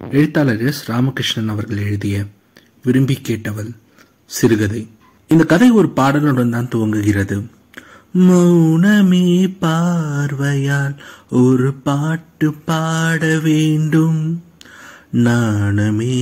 எழுத்தாளர் எஸ் ராமகிருஷ்ணன் அவர்கள் எழுதிய விரும்பி கேட்டவள் சிறுகதை இந்த கதை ஒரு பாடலுடன் தான் துவங்குகிறது மௌனமே பார்வையால் ஒரு பாட்டு பாட வேண்டும் நாணமே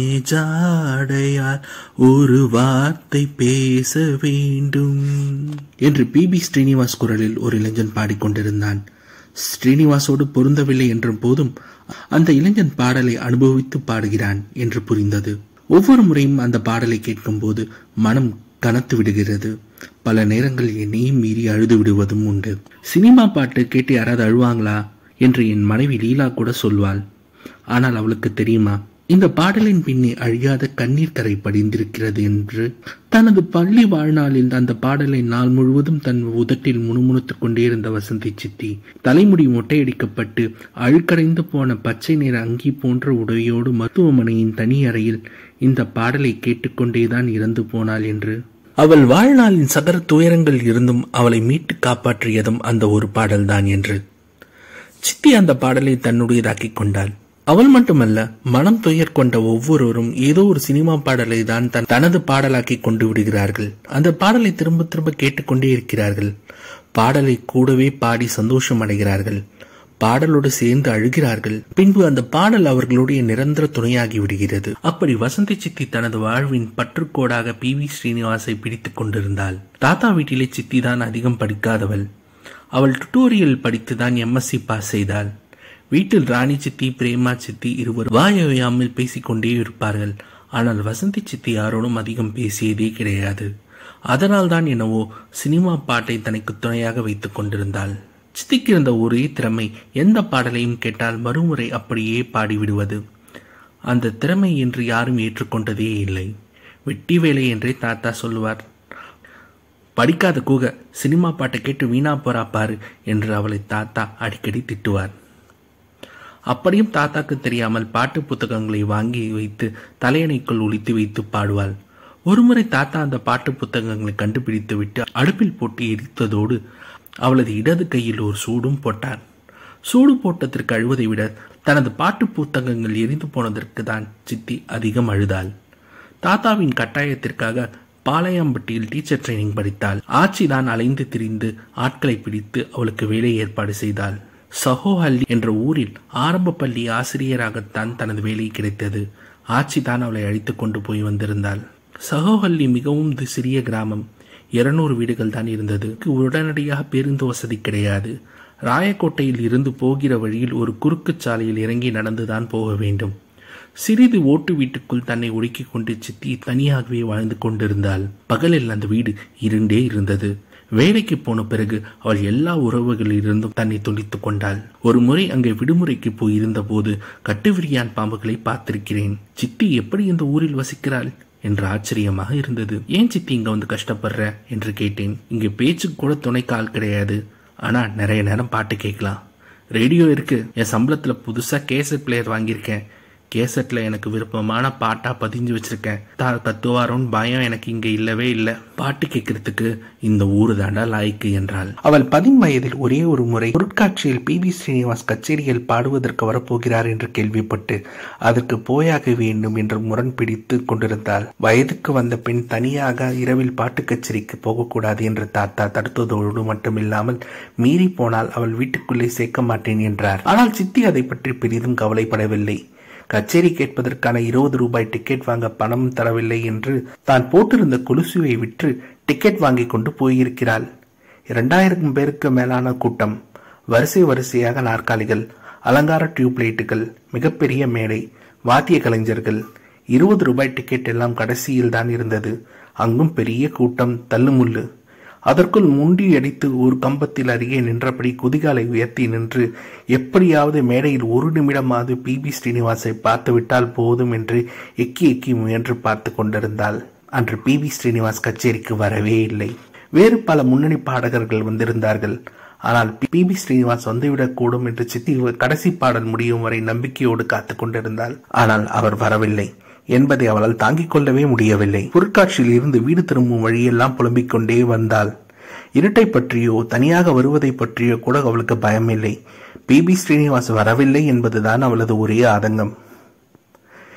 ஜாடையால் ஒரு வார்த்தை பேச வேண்டும் என்று பி பி ஸ்ரீனிவாஸ் குரலில் ஒரு இளைஞன் பாடிக்கொண்டிருந்தான் ஸ்ரீனிவாசோடு பொருந்தவில்லை என்ற போதும் அந்த இளைஞன் பாடலை அனுபவித்து பாடுகிறான் என்று புரிந்தது ஒவ்வொரு முறையும் அந்த பாடலை கேட்கும்போது மனம் கனத்து விடுகிறது பல நேரங்கள் என்னையும் மீறி அழுது விடுவதும் உண்டு சினிமா பாட்டு கேட்டு யாராவது அழுவாங்களா என்று என் மனைவி லீலா கூட சொல்வாள் ஆனால் அவளுக்கு தெரியுமா இந்த பாடலின் பின்னே அழியாத கண்ணீர் கரை படிந்திருக்கிறது என்று தனது பள்ளி வாழ்நாளில் அந்த பாடலை நாள் முழுவதும் தன் உதட்டில் முணுமுணுத்துக் கொண்டே இருந்த வசந்தி சித்தி தலைமுடி மொட்டையடிக்கப்பட்டு அழுக்கடைந்து போன பச்சை நிற அங்கி போன்ற உடையோடு மருத்துவமனையின் தனி அறையில் இந்த பாடலை கேட்டுக்கொண்டேதான் இறந்து போனாள் என்று அவள் வாழ்நாளின் சகர துயரங்கள் இருந்தும் அவளை மீட்டு காப்பாற்றியதும் அந்த ஒரு பாடல்தான் என்று சித்தி அந்த பாடலை தன்னுடையதாக்கிக் கொண்டாள் அவள் மட்டுமல்ல மனம் துயர் கொண்ட ஒவ்வொருவரும் ஏதோ ஒரு சினிமா பாடலை தான் தன் தனது பாடலாக்கி கொண்டு விடுகிறார்கள் அந்த பாடலை திரும்ப திரும்ப கேட்டுக்கொண்டே இருக்கிறார்கள் பாடலை கூடவே பாடி சந்தோஷம் அடைகிறார்கள் பாடலோடு சேர்ந்து அழுகிறார்கள் பின்பு அந்த பாடல் அவர்களுடைய நிரந்தர துணையாகி விடுகிறது அப்படி வசந்தி சித்தி தனது வாழ்வின் பற்றுக்கோடாக பி வி ஸ்ரீனிவாசை பிடித்துக் கொண்டிருந்தாள் தாத்தா வீட்டிலே சித்தி தான் அதிகம் படிக்காதவள் அவள் டுட்டோரியல் படித்துதான் எம்எஸ்சி பாஸ் செய்தாள் வீட்டில் ராணி சித்தி பிரேமா சித்தி இருவர் வாயோயாமல் பேசிக்கொண்டே இருப்பார்கள் ஆனால் வசந்தி சித்தி யாரோடும் அதிகம் பேசியதே கிடையாது அதனால் தான் என்னவோ சினிமா பாட்டை தனக்கு துணையாக வைத்துக் கொண்டிருந்தாள் சித்திக்கு இருந்த ஒரே திறமை எந்த பாடலையும் கேட்டால் மறுமுறை அப்படியே பாடிவிடுவது அந்த திறமை என்று யாரும் ஏற்றுக்கொண்டதே இல்லை வெட்டி வேலை என்றே தாத்தா சொல்லுவார் படிக்காத கூக சினிமா பாட்டை கேட்டு வீணா போறா பாரு என்று அவளை தாத்தா அடிக்கடி திட்டுவார் அப்படியும் தாத்தாக்கு தெரியாமல் பாட்டு புத்தகங்களை வாங்கி வைத்து தலையணைக்குள் ஒழித்து வைத்து பாடுவாள் ஒருமுறை தாத்தா அந்த பாட்டு புத்தகங்களை கண்டுபிடித்து விட்டு அடுப்பில் போட்டு எரித்ததோடு அவளது இடது கையில் ஒரு சூடும் போட்டார் சூடு போட்டதற்கு அழுவதை விட தனது பாட்டு புத்தகங்கள் எரிந்து போனதற்கு தான் சித்தி அதிகம் அழுதாள் தாத்தாவின் கட்டாயத்திற்காக பாளையம்பட்டியில் டீச்சர் ட்ரைனிங் படித்தாள் ஆட்சி தான் அலைந்து திரிந்து ஆட்களை பிடித்து அவளுக்கு வேலை ஏற்பாடு செய்தாள் சஹோஹல்லி என்ற ஊரில் ஆரம்ப பள்ளி ஆசிரியராகத்தான் தனது வேலை கிடைத்தது ஆட்சி தான் அவளை அழைத்து கொண்டு போய் வந்திருந்தாள் சஹோஹல்லி மிகவும் சிறிய கிராமம் இருநூறு வீடுகள் தான் இருந்தது உடனடியாக பேருந்து வசதி கிடையாது ராயக்கோட்டையில் இருந்து போகிற வழியில் ஒரு குறுக்கு சாலையில் இறங்கி நடந்துதான் போக வேண்டும் சிறிது ஓட்டு வீட்டுக்குள் தன்னை ஒடுக்கிக் கொண்டு சித்தி தனியாகவே வாழ்ந்து கொண்டிருந்தாள் பகலில் அந்த வீடு இருண்டே இருந்தது வேலைக்கு போன பிறகு அவள் எல்லா உறவுகளிலிருந்தும் தன்னை துண்டித்துக் கொண்டாள் ஒரு முறை அங்கே விடுமுறைக்கு போயிருந்த போது கட்டுவிரியான் பாம்புகளை பார்த்திருக்கிறேன் சித்தி எப்படி இந்த ஊரில் வசிக்கிறாள் என்று ஆச்சரியமாக இருந்தது ஏன் சித்தி இங்க வந்து கஷ்டப்படுற என்று கேட்டேன் இங்க பேச்சுக்கு கூட துணைக்கு ஆள் கிடையாது ஆனா நிறைய நேரம் பாட்டு கேட்கலாம் ரேடியோ இருக்கு என் சம்பளத்துல புதுசா கேசட் பிளேயர் வாங்கியிருக்கேன் கேசட்ல எனக்கு விருப்பமான பாட்டா பதிஞ்சு வச்சிருக்கேன் தா கத்துவாரோன்னு பயம் எனக்கு இங்க இல்லவே இல்ல பாட்டு கேட்கறதுக்கு இந்த ஊரு தாண்டா லாய்க்கு என்றாள் அவள் பதின் வயதில் ஒரே ஒரு முறை பொருட்காட்சியில் பி வி ஸ்ரீனிவாஸ் கச்சேரியில் பாடுவதற்கு வரப்போகிறார் என்று கேள்விப்பட்டு அதற்கு போயாக வேண்டும் என்று முரண் பிடித்து கொண்டிருந்தாள் வயதுக்கு வந்த பெண் தனியாக இரவில் பாட்டு கச்சேரிக்கு போகக்கூடாது என்று தாத்தா தடுத்ததோடு மட்டுமில்லாமல் மீறி போனால் அவள் வீட்டுக்குள்ளே சேர்க்க மாட்டேன் என்றார் ஆனால் சித்தி அதை பற்றி பெரிதும் கவலைப்படவில்லை கச்சேரி கேட்பதற்கான இருபது ரூபாய் டிக்கெட் வாங்க பணம் தரவில்லை என்று தான் போட்டிருந்த கொலுசுவை விற்று டிக்கெட் வாங்கி கொண்டு போயிருக்கிறாள் இரண்டாயிரம் பேருக்கு மேலான கூட்டம் வரிசை வரிசையாக நாற்காலிகள் அலங்கார டியூப் லைட்டுகள் மிகப்பெரிய மேடை வாத்திய கலைஞர்கள் இருபது ரூபாய் டிக்கெட் எல்லாம் கடைசியில் தான் இருந்தது அங்கும் பெரிய கூட்டம் தள்ளுமுள்ளு அதற்குள் முண்டி அடித்து ஒரு கம்பத்தில் அருகே நின்றபடி குதிகாலை உயர்த்தி நின்று எப்படியாவது மேடையில் ஒரு நிமிடமாவது பி பி ஸ்ரீனிவாசை பார்த்து விட்டால் போதும் என்று எக்கி எக்கி முயன்று பார்த்து கொண்டிருந்தாள் அன்று பி பி ஸ்ரீனிவாஸ் கச்சேரிக்கு வரவே இல்லை வேறு பல முன்னணி பாடகர்கள் வந்திருந்தார்கள் ஆனால் பி பி ஸ்ரீனிவாஸ் வந்துவிடக்கூடும் என்று சித்தி கடைசி பாடல் முடியும் வரை நம்பிக்கையோடு காத்து கொண்டிருந்தாள் ஆனால் அவர் வரவில்லை என்பதை அவளால் தாங்கிக் கொள்ளவே முடியவில்லை பொருட்காட்சியில் இருந்து வீடு திரும்பும் வழியெல்லாம் புலம்பிக் கொண்டே வந்தாள் இருட்டை பற்றியோ தனியாக வருவதை பற்றியோ கூட அவளுக்கு பயமில்லை பி பி ஸ்ரீனிவாஸ் வரவில்லை என்பதுதான் அவளது ஒரே ஆதங்கம்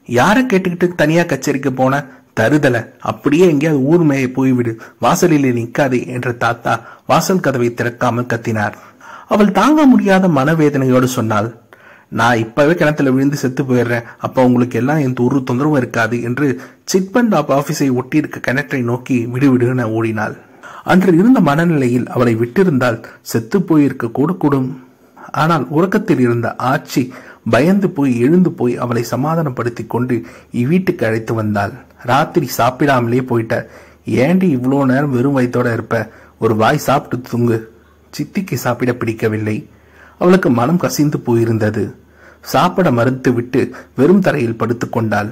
யாரை கேட்டுக்கிட்டு தனியா கச்சேரிக்கு போன தருதல அப்படியே எங்கேயாவது ஊர் மேய போய்விடு வாசலிலே நிற்காதே என்ற தாத்தா வாசல் கதவை திறக்காமல் கத்தினார் அவள் தாங்க முடியாத மனவேதனையோடு சொன்னாள் நான் இப்பவே கிணத்துல விழுந்து செத்து போயிடுறேன் அப்ப உங்களுக்கு எல்லாம் எந்த ஒரு தொந்தரவும் இருக்காது என்று சிட்பண்ட் ஆப் ஆபீஸை ஒட்டி இருக்க கிணற்றை நோக்கி விடுவிடுன்னு ஓடினாள் அன்று இருந்த மனநிலையில் அவளை விட்டிருந்தால் செத்து போயிருக்க கூட கூடும் ஆனால் உறக்கத்தில் இருந்த ஆட்சி பயந்து போய் எழுந்து போய் அவளை சமாதானப்படுத்தி கொண்டு இவ்வீட்டுக்கு அழைத்து வந்தாள் ராத்திரி சாப்பிடாமலே போயிட்ட ஏண்டி இவ்வளோ நேரம் வெறும் வயித்தோட இருப்ப ஒரு வாய் சாப்பிட்டு தூங்கு சித்திக்கு சாப்பிட பிடிக்கவில்லை அவளுக்கு மனம் கசிந்து போயிருந்தது சாப்பிட மறுத்து விட்டு வெறும் தரையில் படுத்துக் கொண்டாள்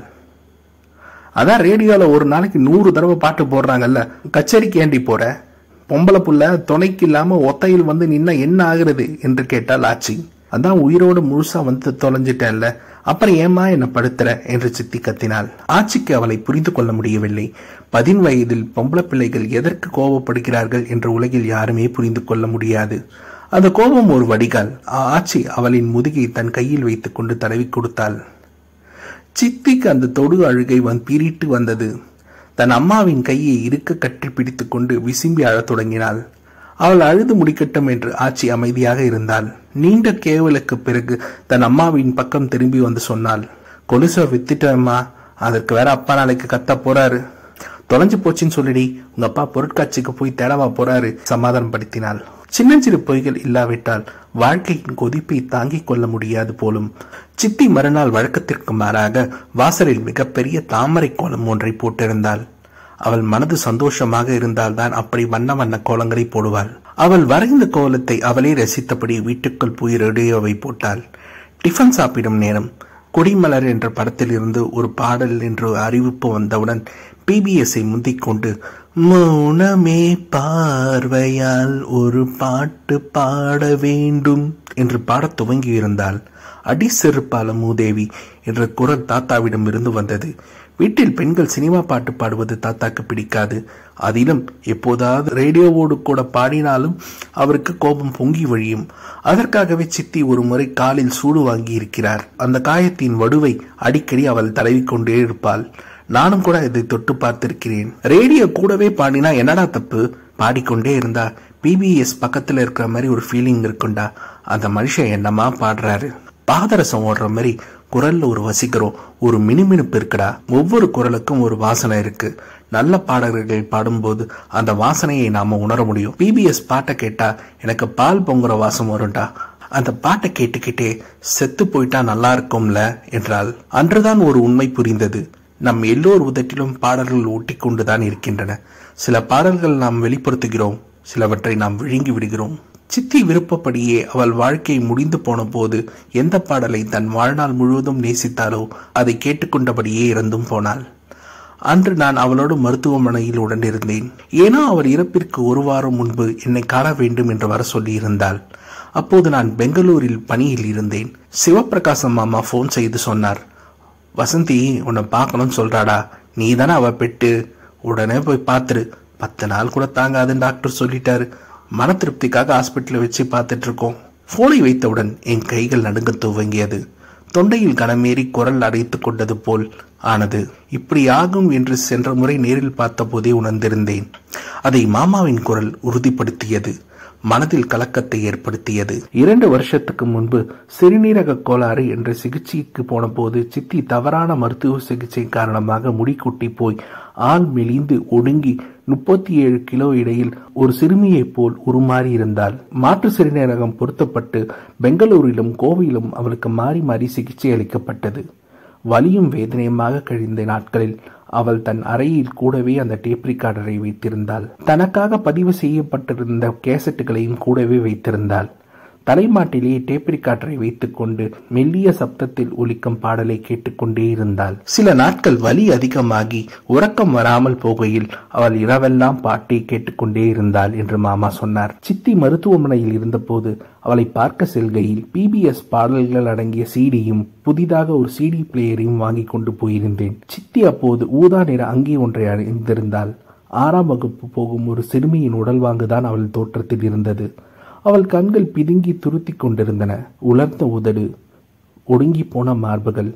அதான் ரேடியோல ஒரு நாளைக்கு நூறு தடவை பாட்டு போடுறாங்கல்ல கச்சேரிக்கு ஏண்டி போற பொம்பளை புள்ள துணைக்கு இல்லாம ஒத்தையில் வந்து நின்னா என்ன ஆகுறது என்று கேட்டாள் ஆச்சி அதான் உயிரோடு முழுசா வந்து தொலைஞ்சிட்டேன்ல அப்புறம் ஏமா என்ன படுத்துற என்று சித்தி கத்தினாள் ஆச்சிக்கு அவளை புரிந்து கொள்ள முடியவில்லை பதின் வயதில் பொம்பளை பிள்ளைகள் எதற்கு கோபப்படுகிறார்கள் என்ற உலகில் யாருமே புரிந்து கொள்ள முடியாது அந்த கோபம் ஒரு வடிகால் ஆச்சி அவளின் முதுகை தன் கையில் வைத்துக் கொண்டு தடவி கொடுத்தாள் சித்திக்கு அந்த தொடு அழுகை வந் பீறிட்டு வந்தது தன் அம்மாவின் கையை இருக்க கட்டி பிடித்துக் கொண்டு விசும்பி அழத் தொடங்கினாள் அவள் அழுது முடிக்கட்டும் என்று ஆச்சி அமைதியாக இருந்தாள் நீண்ட கேவலுக்கு பிறகு தன் அம்மாவின் பக்கம் திரும்பி வந்து சொன்னாள் கொலுச வித்துட்டம்மா அதற்கு வேற அப்பா நாளைக்கு கத்த போறாரு தொலைஞ்சு போச்சுன்னு சொல்லிடி உங்க அப்பா பொருட்காட்சிக்கு போய் தேடவா போறாரு சமாதானப்படுத்தினாள் சின்னஞ்சிறு பொய்கள் இல்லாவிட்டால் வாழ்க்கையின் கொதிப்பை தாங்கிக் கொள்ள முடியாது போலும் சித்தி மறுநாள் வழக்கத்திற்கு மாறாக வாசலில் மிகப்பெரிய தாமரை கோலம் ஒன்றை போட்டிருந்தாள் அவள் மனது சந்தோஷமாக இருந்தால்தான் அப்படி வண்ண வண்ண கோலங்களை போடுவாள் அவள் வரைந்த கோலத்தை அவளே ரசித்தபடி வீட்டுக்குள் போய் ரேடியோவை போட்டாள் டிஃபன் சாப்பிடும் நேரம் கொடிமலர் என்ற படத்தில் இருந்து ஒரு பாடல் என்று அறிவிப்பு வந்தவுடன் பிபிஎஸ்ஐ முந்திக் கொண்டு மௌனமே பார்வையால் ஒரு பாட்டு பாட வேண்டும் என்று பாடத் துவங்கியிருந்தாள் அடி செருப்பால மூதேவி என்ற குரல் தாத்தாவிடம் இருந்து வந்தது வீட்டில் பெண்கள் சினிமா பாட்டு பாடுவது தாத்தாக்கு பிடிக்காது அதிலும் எப்போதாவது ரேடியோவோடு கூட பாடினாலும் அவருக்கு கோபம் பொங்கி வழியும் அதற்காகவே சித்தி ஒரு முறை காலில் சூடு வாங்கி இருக்கிறார் அந்த காயத்தின் வடுவை அடிக்கடி அவள் தடவிக்கொண்டே இருப்பாள் நானும் கூட இதை தொட்டு பார்த்திருக்கிறேன் ரேடியோ கூடவே பாடினா என்னடா தப்பு பாடிக்கொண்டே இருந்தா பிபிஎஸ் பக்கத்துல இருக்கிற மாதிரி ஒரு ஃபீலிங் இருக்குண்டா அந்த மனுஷன் என்னமா பாடுறாரு பாதரசம் ஓடுற மாதிரி குரல்ல ஒரு வசிக்கிறோம் ஒரு மினுமினுப்பு இருக்குடா ஒவ்வொரு குரலுக்கும் ஒரு வாசனை இருக்கு நல்ல பாடகர்கள் பாடும்போது அந்த வாசனையை நாம உணர முடியும் பிபிஎஸ் பாட்டை கேட்டா எனக்கு பால் பொங்குற வாசம் வரும்டா அந்த பாட்டை கேட்டுக்கிட்டே செத்து போயிட்டா நல்லா இருக்கும்ல என்றால் அன்றுதான் ஒரு உண்மை புரிந்தது நம் எல்லோர் உதட்டிலும் பாடல்கள் ஒட்டிக்கொண்டுதான் இருக்கின்றன சில பாடல்கள் நாம் வெளிப்படுத்துகிறோம் சிலவற்றை நாம் விழுங்கி விடுகிறோம் சித்தி விருப்பப்படியே அவள் வாழ்க்கை முடிந்து போன போது எந்த பாடலை தன் வாழ்நாள் முழுவதும் நேசித்தாலோ அதை கேட்டுக்கொண்டபடியே இறந்தும் போனாள் அன்று நான் அவளோடு மருத்துவமனையில் உடன் இருந்தேன் ஏனோ அவர் இறப்பிற்கு ஒரு வாரம் முன்பு என்னை காண வேண்டும் என்று வர சொல்லியிருந்தாள் அப்போது நான் பெங்களூரில் பணியில் இருந்தேன் சிவபிரகாசம் மாமா ஃபோன் செய்து சொன்னார் வசந்தி உன்னை பார்க்கணும்னு சொல்றாடா நீ தானே அவ பெட்டு உடனே போய் பார்த்துரு பத்து நாள் கூட தாங்காதுன்னு டாக்டர் சொல்லிட்டாரு மன திருப்திக்காக ஹாஸ்பிட்டலில் வச்சு பார்த்துட்டு இருக்கோம் போனை வைத்தவுடன் என் கைகள் நடுங்க துவங்கியது தொண்டையில் கனமேறி குரல் அடைத்துக் கொண்டது போல் ஆனது இப்படி ஆகும் என்று சென்ற முறை நேரில் பார்த்தபோதே உணர்ந்திருந்தேன் அதை மாமாவின் குரல் உறுதிப்படுத்தியது மனதில் கலக்கத்தை ஏற்படுத்தியது இரண்டு வருஷத்துக்கு முன்பு சிறுநீரக கோளாறு என்ற சிகிச்சைக்கு போன போது சித்தி தவறான மருத்துவ சிகிச்சை காரணமாக முடி கொட்டி போய் ஆள் மெலிந்து ஒடுங்கி முப்பத்தி ஏழு கிலோ இடையில் ஒரு சிறுமியைப் போல் உருமாறி இருந்தாள் மாற்று சிறுநீரகம் பொருத்தப்பட்டு பெங்களூரிலும் கோவையிலும் அவளுக்கு மாறி மாறி சிகிச்சை அளிக்கப்பட்டது வலியும் வேதனையுமாக கழிந்த நாட்களில் அவள் தன் அறையில் கூடவே அந்த டேப் ரிகார்டரை வைத்திருந்தாள் தனக்காக பதிவு செய்யப்பட்டிருந்த கேசட்டுகளையும் கூடவே வைத்திருந்தாள் தலைமாட்டிலே டேப் ரிகார்டரை வைத்துக்கொண்டு மெல்லிய சப்தத்தில் ஒலிக்கும் பாடலை கேட்டுக்கொண்டே இருந்தாள் சில நாட்கள் வலி அதிகமாகி உறக்கம் வராமல் போகையில் அவள் இரவெல்லாம் பாட்டை கேட்டுக்கொண்டே இருந்தாள் என்று மாமா சொன்னார் சித்தி மருத்துவமனையில் இருந்தபோது அவளை பார்க்க செல்கையில் பிபிஎஸ் பாடல்கள் அடங்கிய சீடியும் புதிதாக ஒரு சிடி பிளேயரையும் வாங்கி கொண்டு போயிருந்தேன் சித்தி அப்போது ஊதா நிற அங்கி ஒன்றை அணிந்திருந்தாள் ஆறாம் வகுப்பு போகும் ஒரு சிறுமியின் உடல் வாங்குதான் அவள் தோற்றத்தில் இருந்தது அவள் கண்கள் பிதுங்கி துருத்தி கொண்டிருந்தன உலர்ந்த உதடு ஒடுங்கி போன மார்புகள்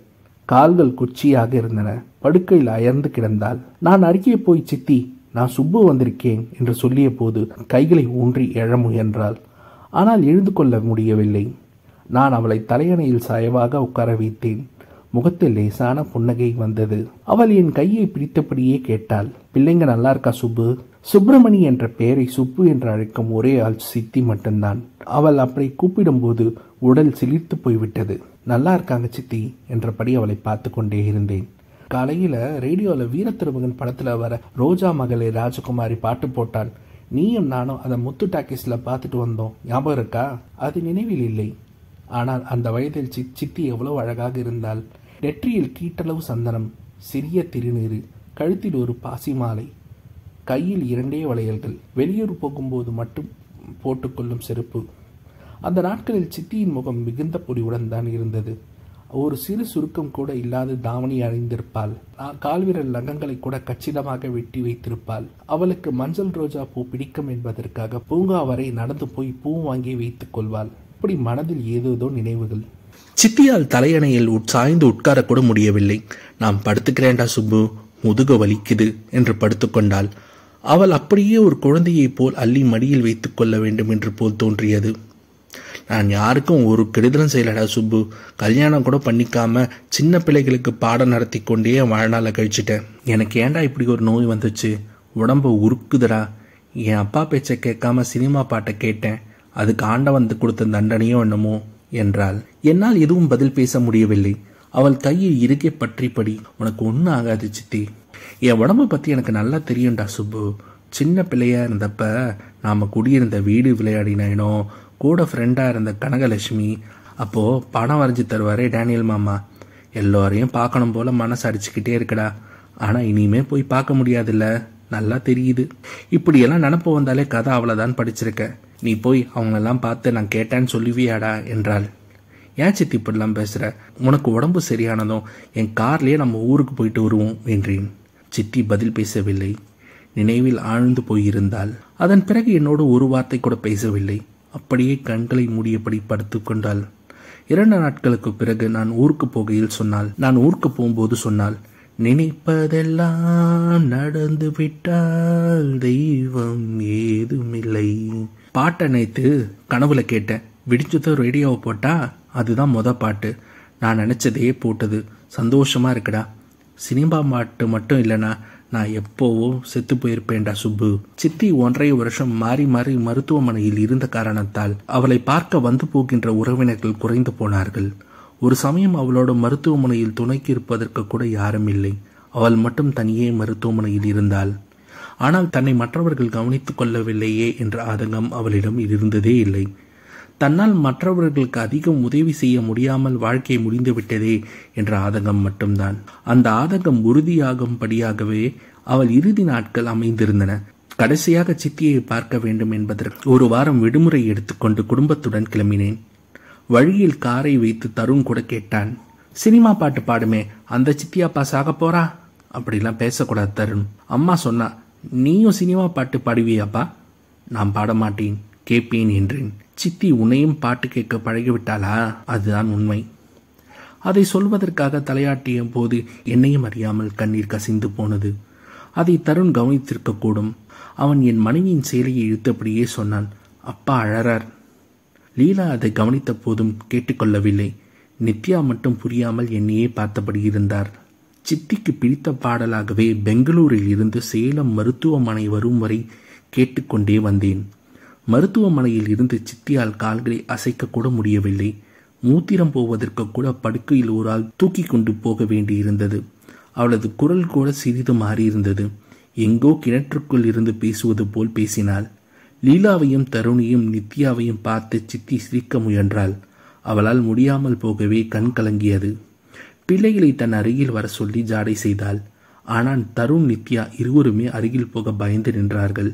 கால்கள் குச்சியாக இருந்தன படுக்கையில் அயர்ந்து கிடந்தாள் நான் அருகே போய் சித்தி நான் சுப்பு வந்திருக்கேன் என்று சொல்லிய போது கைகளை ஊன்றி எழ முயன்றாள் ஆனால் எழுந்து கொள்ள முடியவில்லை நான் அவளை தலையணையில் சாயவாக உட்கார வைத்தேன் முகத்தில் லேசான புன்னகை வந்தது அவள் என் கையை பிடித்தபடியே கேட்டாள் பிள்ளைங்க நல்லா இருக்கா சுப்பு சுப்பிரமணி என்ற பெயரை சுப்பு என்று அழைக்கும் ஒரே ஆள் சித்தி மட்டும்தான் அவள் அப்படி கூப்பிடும்போது உடல் சிலிர்த்து போய்விட்டது நல்லா இருக்காங்க சித்தி என்றபடி அவளை பார்த்து கொண்டே இருந்தேன் காலையில ரேடியோல வீரத்திருமகன் படத்துல வர ரோஜா மகளே ராஜகுமாரி பாட்டு போட்டான் நீயும் நானும் அதை முத்து டாக்கீஸ்ல பார்த்துட்டு வந்தோம் ஞாபகம் இருக்கா அது நினைவில் இல்லை ஆனால் அந்த வயதில் சித் சித்தி எவ்வளவு அழகாக இருந்தால் நெற்றியில் கீட்டளவு சந்தனம் சிறிய திருநீறு கழுத்தில் ஒரு பாசி மாலை கையில் இரண்டே வளையல்கள் வெளியூர் போகும்போது மட்டும் போட்டுக்கொள்ளும் செருப்பு அந்த நாட்களில் சித்தியின் முகம் மிகுந்த பொடிவுடன் தான் இருந்தது ஒரு சிறு சுருக்கம் கூட இல்லாத தாவணி அணிந்திருப்பாள் கால்விரல் நகங்களை கூட கச்சிதமாக வெட்டி வைத்திருப்பாள் அவளுக்கு மஞ்சள் ரோஜா பூ பிடிக்கும் என்பதற்காக பூங்கா வரை நடந்து போய் பூ வாங்கி வைத்துக் கொள்வாள் அப்படி மனதில் ஏதேதோ நினைவுகள் சித்தியால் தலையணையில் சாய்ந்து உட்கார கூட முடியவில்லை நான் படுத்துக்கிறேன்டா சுப்பு முதுக வலிக்குது என்று படுத்துக்கொண்டாள் அவள் அப்படியே ஒரு குழந்தையைப் போல் அள்ளி மடியில் வைத்துக் கொள்ள வேண்டும் என்று போல் தோன்றியது நான் யாருக்கும் ஒரு கெடுதலும் செய்யலடா சுப்பு கல்யாணம் கூட பண்ணிக்காம சின்ன பிள்ளைகளுக்கு பாடம் நடத்தி கொண்டே வாழ்நாளை கழிச்சிட்டேன் எனக்கு ஏன்டா இப்படி ஒரு நோய் வந்துச்சு உடம்ப உருக்குதுடா என் அப்பா பேச்சை கேட்காம சினிமா பாட்டை கேட்டேன் அதுக்கு ஆண்டவன் வந்து கொடுத்த தண்டனையோ என்னமோ என்றாள் என்னால் எதுவும் பதில் பேச முடியவில்லை அவள் கையை இறுகே பற்றிப்படி உனக்கு ஒன்றும் ஆகாது சித்தி என் உடம்பை பற்றி எனக்கு நல்லா தெரியும்டா சுப்பு சின்ன பிள்ளையா இருந்தப்ப நாம குடியிருந்த வீடு விளையாடின இடம் கூட ஃப்ரெண்டாக இருந்த கனகலட்சுமி அப்போது படம் வரைஞ்சி தருவாரே டேனியல் மாமா எல்லோரையும் பார்க்கணும் போல மனசு அடிச்சுக்கிட்டே இருக்கடா ஆனால் இனிமே போய் பார்க்க முடியாதுல்ல நல்லா தெரியுது இப்படியெல்லாம் நினப்பு வந்தாலே கதை அவ்வளோதான் படிச்சிருக்க நீ போய் அவங்களெல்லாம் பார்த்து நான் கேட்டேன்னு சொல்லுவியாடா என்றாள் ஏன் சித்தி இப்படிலாம் பேசுகிற உனக்கு உடம்பு சரியானதும் என் கார்லேயே நம்ம ஊருக்கு போயிட்டு வருவோம் என்றேன் சித்தி பதில் பேசவில்லை நினைவில் ஆழ்ந்து போயிருந்தாள் அதன் பிறகு என்னோடு ஒரு வார்த்தை கூட பேசவில்லை அப்படியே கண்களை மூடியபடி படுத்துக் கொண்டாள் இரண்டு நாட்களுக்கு பிறகு நான் ஊருக்கு போகையில் சொன்னாள் நான் ஊருக்கு போகும்போது சொன்னால் நினைப்பதெல்லாம் நடந்து விட்டால் தெய்வம் ஏதுமில்லை பாட்டை நேத்து கனவுல கேட்டேன் விடிஞ்சதும் ரேடியோவை போட்டா அதுதான் மொத பாட்டு நான் நினைச்சதையே போட்டது சந்தோஷமா இருக்குடா சினிமா பாட்டு மட்டும் இல்லைனா நான் எப்போவோ செத்து போயிருப்பேன்டா சுப்பு சித்தி ஒன்றரை வருஷம் மாறி மாறி மருத்துவமனையில் இருந்த காரணத்தால் அவளை பார்க்க வந்து போகின்ற உறவினர்கள் குறைந்து போனார்கள் ஒரு சமயம் அவளோட மருத்துவமனையில் துணைக்கு இருப்பதற்கு கூட யாரும் இல்லை அவள் மட்டும் தனியே மருத்துவமனையில் இருந்தாள் ஆனால் தன்னை மற்றவர்கள் கவனித்துக் கொள்ளவில்லையே என்ற ஆதங்கம் அவளிடம் இருந்ததே இல்லை தன்னால் மற்றவர்களுக்கு அதிகம் உதவி செய்ய முடியாமல் வாழ்க்கை முடிந்துவிட்டதே என்ற ஆதங்கம் மட்டும்தான் அந்த ஆதங்கம் உறுதியாகும்படியாகவே அவள் இறுதி நாட்கள் அமைந்திருந்தன கடைசியாக சித்தியை பார்க்க வேண்டும் என்பதற்கு ஒரு வாரம் விடுமுறை எடுத்துக்கொண்டு குடும்பத்துடன் கிளம்பினேன் வழியில் காரை வைத்து தருண் கூட கேட்டான் சினிமா பாட்டு பாடுமே அந்த சித்தியாப்பா சாக போறா அப்படிலாம் பேசக்கூடாது தருண் அம்மா சொன்னா நீயும் சினிமா பாட்டு பாடுவியாப்பா நான் பாட மாட்டேன் கேட்பேன் என்றேன் சித்தி உன்னையும் பாட்டு கேட்க பழகிவிட்டாளா அதுதான் உண்மை அதை சொல்வதற்காக தலையாட்டிய போது என்னையும் அறியாமல் கண்ணீர் கசிந்து போனது அதை தருண் கவனித்திருக்கக்கூடும் அவன் என் மனைவியின் சேலையை இழுத்தபடியே சொன்னான் அப்பா அழறார் லீலா அதை கவனித்த போதும் கேட்டுக்கொள்ளவில்லை நித்யா மட்டும் புரியாமல் என்னையே பார்த்தபடி இருந்தார் சித்திக்கு பிடித்த பாடலாகவே பெங்களூரில் இருந்து சேலம் மருத்துவமனை வரும் வரை கேட்டுக்கொண்டே வந்தேன் மருத்துவமனையில் இருந்து சித்தியால் கால்களை அசைக்க கூட முடியவில்லை மூத்திரம் போவதற்கு கூட படுக்கையில் ஒரு ஆள் தூக்கி கொண்டு போக வேண்டியிருந்தது அவளது குரல் கூட சிறிது மாறியிருந்தது எங்கோ கிணற்றுக்குள் இருந்து பேசுவது போல் பேசினாள் லீலாவையும் தருணியும் நித்யாவையும் பார்த்து சித்தி சிரிக்க முயன்றாள் அவளால் முடியாமல் போகவே கண் கலங்கியது பிள்ளைகளை தன் அருகில் வர சொல்லி ஜாடை செய்தாள் ஆனால் தருண் நித்யா இருவருமே அருகில் போக பயந்து நின்றார்கள்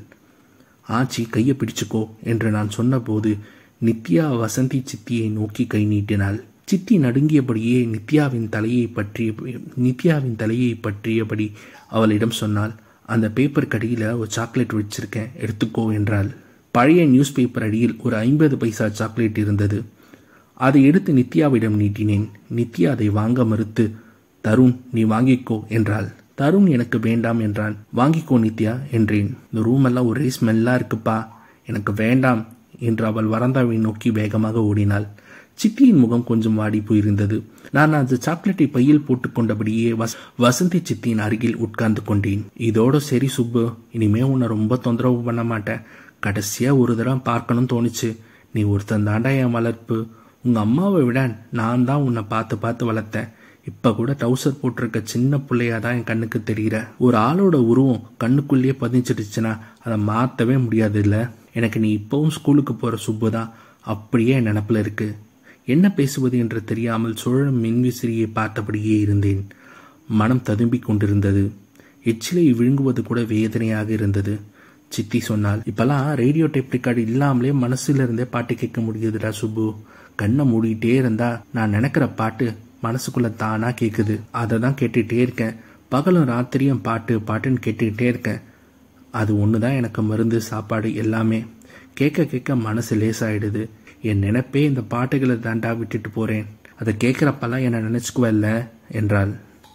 ஆச்சி கையை பிடிச்சுக்கோ என்று நான் சொன்னபோது நித்யா வசந்தி சித்தியை நோக்கி கை நீட்டினாள் சித்தி நடுங்கியபடியே நித்யாவின் தலையை பற்றிய நித்யாவின் தலையை பற்றியபடி அவளிடம் சொன்னால் அந்த பேப்பர் கடியில் ஒரு சாக்லேட் வச்சிருக்கேன் எடுத்துக்கோ என்றாள் பழைய நியூஸ் பேப்பர் அடியில் ஒரு ஐம்பது பைசா சாக்லேட் இருந்தது அதை எடுத்து நித்யாவிடம் நீட்டினேன் நித்யா அதை வாங்க மறுத்து தருண் நீ வாங்கிக்கோ என்றாள் தருண் எனக்கு வேண்டாம் என்றான் வாங்கிக்கோ நித்யா என்றேன் இந்த ரூம் எல்லாம் ஒரே ஸ்மெல்லா இருக்குப்பா எனக்கு வேண்டாம் என்று அவள் வரந்தாவை நோக்கி வேகமாக ஓடினாள் சித்தியின் முகம் கொஞ்சம் வாடி போயிருந்தது நான் அந்த சாக்லேட்டை பையில் போட்டுக்கொண்டபடியே வஸ் வசந்தி சித்தியின் அருகில் உட்கார்ந்து கொண்டேன் இதோட சரி சுப்பு இனிமே உன்னை ரொம்ப தொந்தரவு பண்ண மாட்டேன் கடைசியா ஒரு தடவை பார்க்கணும்னு தோணுச்சு நீ ஒருத்தன் தாண்டா என் வளர்ப்பு உங்க அம்மாவை விட நான் தான் உன்னை பார்த்து பார்த்து வளர்த்தேன் இப்ப கூட டவுசர் போட்டிருக்க சின்ன பிள்ளையா தான் என் கண்ணுக்கு தெரிகிற ஒரு ஆளோட உருவம் கண்ணுக்குள்ளேயே பதிஞ்சிடுச்சுன்னா அதை மாத்தவே முடியாது இல்ல எனக்கு நீ இப்பவும் ஸ்கூலுக்கு போற சுப்பு தான் அப்படியே என் நினப்புல இருக்கு என்ன பேசுவது என்று தெரியாமல் சுழலும் மின்விசிறியை பார்த்தபடியே இருந்தேன் மனம் ததும்பிக் கொண்டிருந்தது எச்சிலை விழுங்குவது கூட வேதனையாக இருந்தது சித்தி சொன்னால் இப்பெல்லாம் ரேடியோ டேப் ரெக்கார்டு இல்லாமலே மனசுல இருந்தே பாட்டு கேட்க முடியுதுடா சுப்பு கண்ணை மூடிட்டே இருந்தா நான் நினைக்கிற பாட்டு மனசுக்குள்ள தானா கேக்குது அதை தான் கேட்டுட்டே இருக்கேன் பகலும் ராத்திரியும் பாட்டு பாட்டுன்னு கேட்டுக்கிட்டே இருக்கேன் அது ஒன்று தான் எனக்கு மருந்து சாப்பாடு எல்லாமே கேட்க கேட்க மனசு லேசாயிடுது என் நினைப்பே இந்த பாட்டுகளை தாண்டா விட்டுட்டு போறேன் அதை கேட்குறப்பெல்லாம் என்னை நினைச்சுக்குவல்ல என்றாள்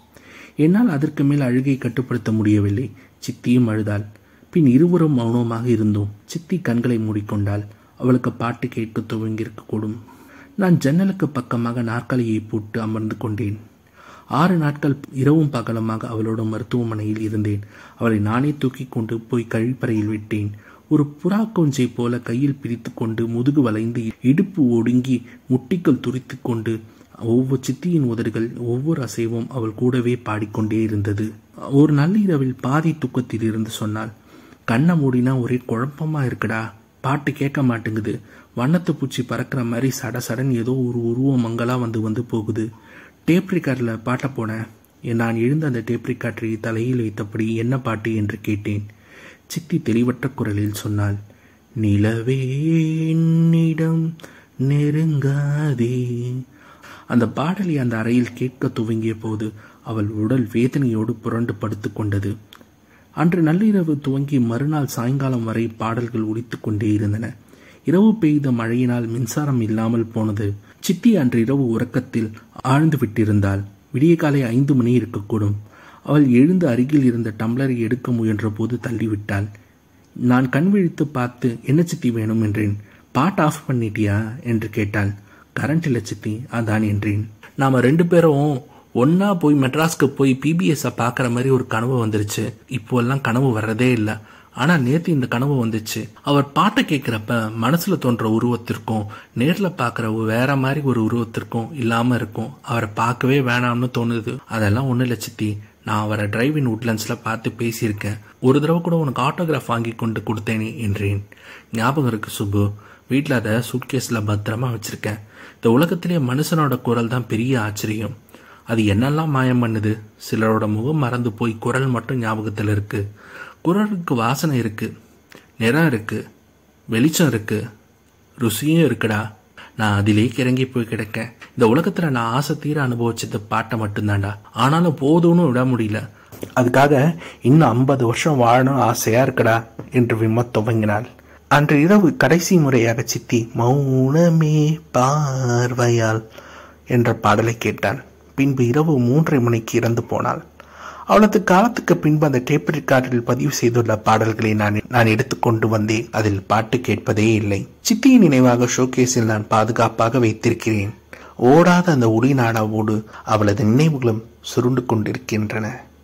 என்னால் அதற்கு மேல் அழுகை கட்டுப்படுத்த முடியவில்லை சித்தியும் அழுதாள் பின் இருவரும் மௌனமாக இருந்தோம் சித்தி கண்களை மூடிக்கொண்டாள் அவளுக்கு பாட்டு கேட்க துவங்கியிருக்கக்கூடும் நான் ஜன்னலுக்கு பக்கமாக நாற்காலியை போட்டு அமர்ந்து கொண்டேன் ஆறு நாட்கள் இரவும் பகலமாக அவளோட மருத்துவமனையில் இருந்தேன் அவளை நானே தூக்கி கொண்டு போய் கழிப்பறையில் விட்டேன் ஒரு புறா கொஞ்சை போல கையில் பிடித்து கொண்டு முதுகு வளைந்து இடுப்பு ஒடுங்கி முட்டிகள் துரித்து கொண்டு ஒவ்வொரு சித்தியின் உதடுகள் ஒவ்வொரு அசைவும் அவள் கூடவே பாடிக்கொண்டே இருந்தது ஒரு நள்ளிரவில் பாதி தூக்கத்தில் இருந்து சொன்னாள் கண்ணை மூடினா ஒரே குழப்பமா இருக்குடா பாட்டு கேட்க மாட்டேங்குது வண்ணத்து பூச்சி பறக்கிற மாதிரி சட சடன் ஏதோ ஒரு உருவம் மங்களா வந்து வந்து போகுது டேப் ரெக்கார்டில் பாட்ட போனேன் நான் எழுந்த அந்த டேப் ரெக்கார்டரை தலையில் வைத்தபடி என்ன பாட்டு என்று கேட்டேன் சித்தி தெளிவற்ற குரலில் சொன்னாள் நிலவே என்னிடம் நெருங்காதே அந்த பாடலை அந்த அறையில் கேட்க துவங்கிய போது அவள் உடல் வேதனையோடு புரண்டு படுத்துக் கொண்டது அன்று நள்ளிரவு துவங்கி மறுநாள் சாயங்காலம் வரை பாடல்கள் ஒலித்துக் கொண்டே இருந்தன இரவு பெய்த மழையினால் மின்சாரம் இல்லாமல் போனது சித்தி அன்று இரவு உறக்கத்தில் ஆழ்ந்து விட்டிருந்தாள் விடிய காலை ஐந்து மணி இருக்கக்கூடும் அவள் எழுந்து அருகில் இருந்த டம்ளரை எடுக்க முயன்ற போது தள்ளிவிட்டாள் நான் கண் விழித்து பார்த்து என்ன சித்தி வேணும் என்றேன் பாட் ஆஃப் பண்ணிட்டியா என்று கேட்டாள் கரண்ட் இல்லை சித்தி அதான் என்றேன் நாம ரெண்டு பேரும் ஒன்னா போய் மெட்ராஸ்க்கு போய் பிபிஎஸ்ஸை பார்க்குற மாதிரி ஒரு கனவு வந்துருச்சு இப்போ எல்லாம் கனவு வர்றதே இல்லை ஆனா நேத்து இந்த கனவு வந்துச்சு அவர் பாட்டை கேட்கிறப்ப மனசுல தோன்ற உருவத்திற்கும் நேர்ல பாக்குற வேற மாதிரி ஒரு உருவத்திற்கும் இல்லாம இருக்கும் அவரை பார்க்கவே வேணாம்னு தோணுது அதெல்லாம் ஒண்ணு இல்ல சித்தி நான் அவரை டிரைவிங் உட்லண்ட்ஸ்ல பார்த்து பேசியிருக்கேன் ஒரு தடவை கூட உனக்கு ஆட்டோகிராஃப் வாங்கி கொண்டு கொடுத்தேனே என்றேன் ஞாபகம் இருக்கு சுப்பு வீட்டில் அதை சூட்கேஸில் பத்திரமா வச்சிருக்கேன் இந்த உலகத்திலே மனுஷனோட குரல் தான் பெரிய ஆச்சரியம் அது என்னெல்லாம் மாயம் பண்ணுது சிலரோட முகம் மறந்து போய் குரல் மட்டும் ஞாபகத்தில் இருக்கு குரலுக்கு வாசனை இருக்கு நிறம் இருக்கு வெளிச்சம் இருக்கு ருசியும் இருக்குடா நான் அதிலே கிறங்கி போய் கிடக்கேன் இந்த உலகத்துல நான் ஆசை தீர அனுபவிச்சது பாட்டை மட்டும்தான்டா ஆனாலும் போதும்னு விட முடியல அதுக்காக இன்னும் ஐம்பது வருஷம் வாழணும் ஆசையா இருக்குடா என்று விம்மத் துவங்கினாள் அன்று இரவு கடைசி முறையாக சித்தி மௌனமே பார்வையால் என்ற பாடலை கேட்டான் பின்பு இரவு மூன்றரை மணிக்கு இறந்து போனாள் அவளது காலத்துக்கு பின்பு அந்த டேப் ரெக்கார்டில் பதிவு செய்துள்ள பாடல்களை நான் நான் எடுத்துக்கொண்டு வந்தேன் அதில் பாட்டு கேட்பதே இல்லை சித்தியின் நினைவாக ஷோகேஸில் நான் பாதுகாப்பாக வைத்திருக்கிறேன் ஓடாத அந்த ஒளி நாடாவோடு அவளது நினைவுகளும் சுருண்டு கொண்டிருக்கின்றன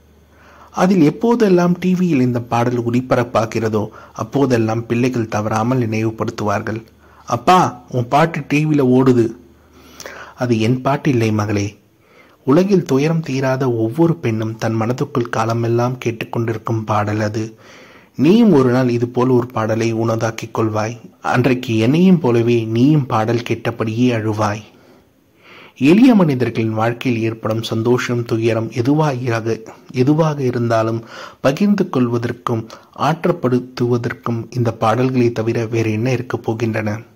அதில் எப்போதெல்லாம் டிவியில் இந்த பாடல் ஒளிபரப்பாகிறதோ அப்போதெல்லாம் பிள்ளைகள் தவறாமல் நினைவுபடுத்துவார்கள் அப்பா உன் பாட்டு டிவியில் ஓடுது அது என் பாட்டு இல்லை மகளே உலகில் துயரம் தீராத ஒவ்வொரு பெண்ணும் தன் மனதுக்குள் காலமெல்லாம் கேட்டுக்கொண்டிருக்கும் பாடல் அது நீயும் ஒரு நாள் இது போல ஒரு பாடலை உனதாக்கிக் கொள்வாய் அன்றைக்கு என்னையும் போலவே நீயும் பாடல் கேட்டபடியே அழுவாய் எளிய மனிதர்களின் வாழ்க்கையில் ஏற்படும் சந்தோஷம் துயரம் எதுவாக எதுவாக இருந்தாலும் பகிர்ந்து கொள்வதற்கும் ஆற்றப்படுத்துவதற்கும் இந்த பாடல்களை தவிர வேறு என்ன இருக்கப் போகின்றன